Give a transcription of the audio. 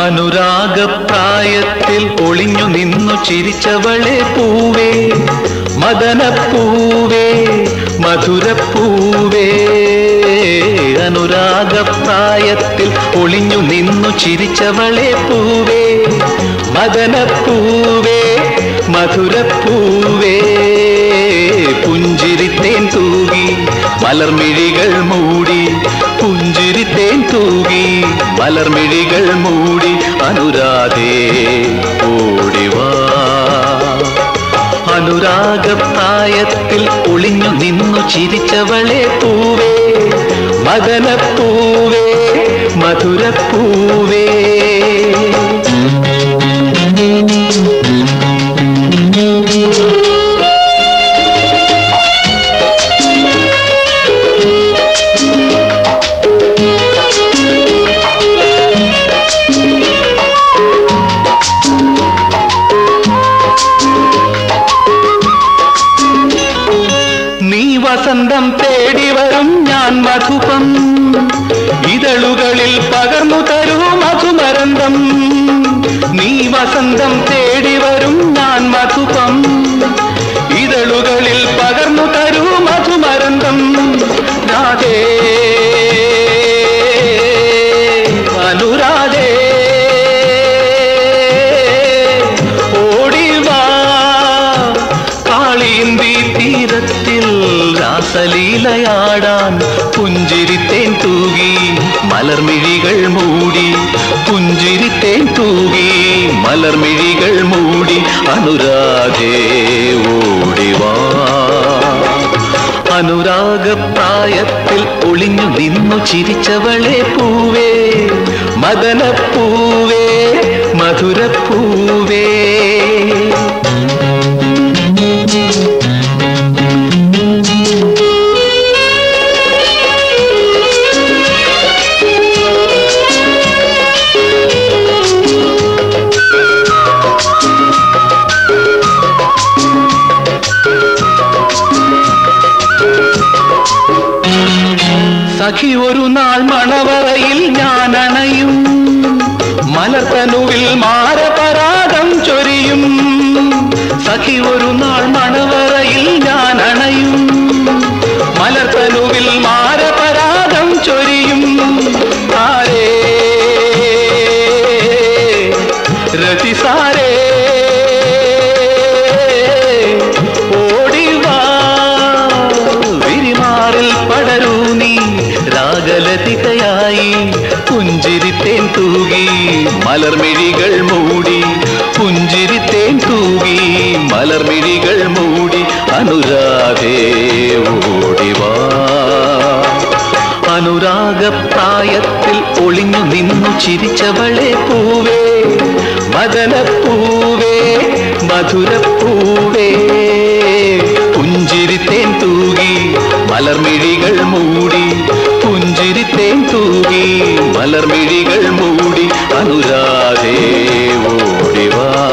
അനുരാഗപ്രായത്തിൽ ഒളിഞ്ഞു നിന്നു ചിരിച്ചവളെ പൂവേ മദനപ്പൂവേ മധുരപ്പൂവേ അനുരാഗപ്രായത്തിൽ ഒളിഞ്ഞു നിന്നു ചിരിച്ചവളെ പൂവേ മദനപ്പൂവേ മധുരപ്പൂവേ പുഞ്ചിരിത്തേൻ തൂകി മലർമിഴികൾ മൂടി പുഞ്ചിരിത്തേൻ തൂകി മലർമിഴികൾ മൂടി അനുരാധേ ഓടിവാ അനുരാഗപ്രായത്തിൽ ഒളിഞ്ഞു നിന്നു ചിരിച്ചവളെ പൂവേ മദനപ്പൂവേ മധുരപ്പൂവേ നീ വസന്തം തേടി വരും ഞാൻ മധുപം ഇതളുകളിൽ പകർന്നു തരൂ മധുമരന്തം നീ വസന്തം തേടി വരും ഞാൻ മധുപം ഇതളുകളിൽ പകർന്നു തരൂ മധുമരന്തം രാധേ അനുരാധേ ഓടിവാ കാളിയന്തി തീരത്തിൽ രാസലീലയാടാൻ പുഞ്ചിരിത്തേൻ തൂകി മലർമിഴികൾ മൂടി പുഞ്ചിരിത്തേൻ തൂകി മലർമിഴികൾ മൂടി അനുരാധേ ഓടിവാ അനുരാഗപ്രായത്തിൽ ഒളിഞ്ഞു നിന്നു ചിരിച്ചവളെ പൂവേ മദനപ്പൂവേ മധുരപ്പൂവേ സഖി ഒരു നാൾ മണവറയിൽ ഞാൻ അണയും മലർത്തനുവിൽ മാരപരാഗം ചൊരിയും സഖി ഒരു നാൾ മണവറയിൽ ഞാൻ അണയും മലർത്തനുവിൽ മാരപരാഗം ചൊരിയും ആരേ രതിസാരേ ഓടിവാ വിരിമാറിൽ പടരൂ നീ രാഗലതികയായി പുഞ്ചിരിത്തേൻ തൂകി മലർമിഴികൾ മൂടി പുഞ്ചിരിത്തേൻ തൂകി മലർമിഴികൾ മൂടി അനുരാധേ ഓടിവാ അനുരാഗപ്രായത്തിൽ ഒളിഞ്ഞു നിന്നു ചിരിച്ചവളെ പൂവേ മദനപ്പൂവേ മധുരപ്പൂവേ പുഞ്ചിരിത്തേൻ തൂകി മലർമിഴികൾ മൂടി പുഞ്ചിരിത്തേൻ തൂകി മലർമിഴികൾ മൂടി അനുരാധേ ഓടിവാ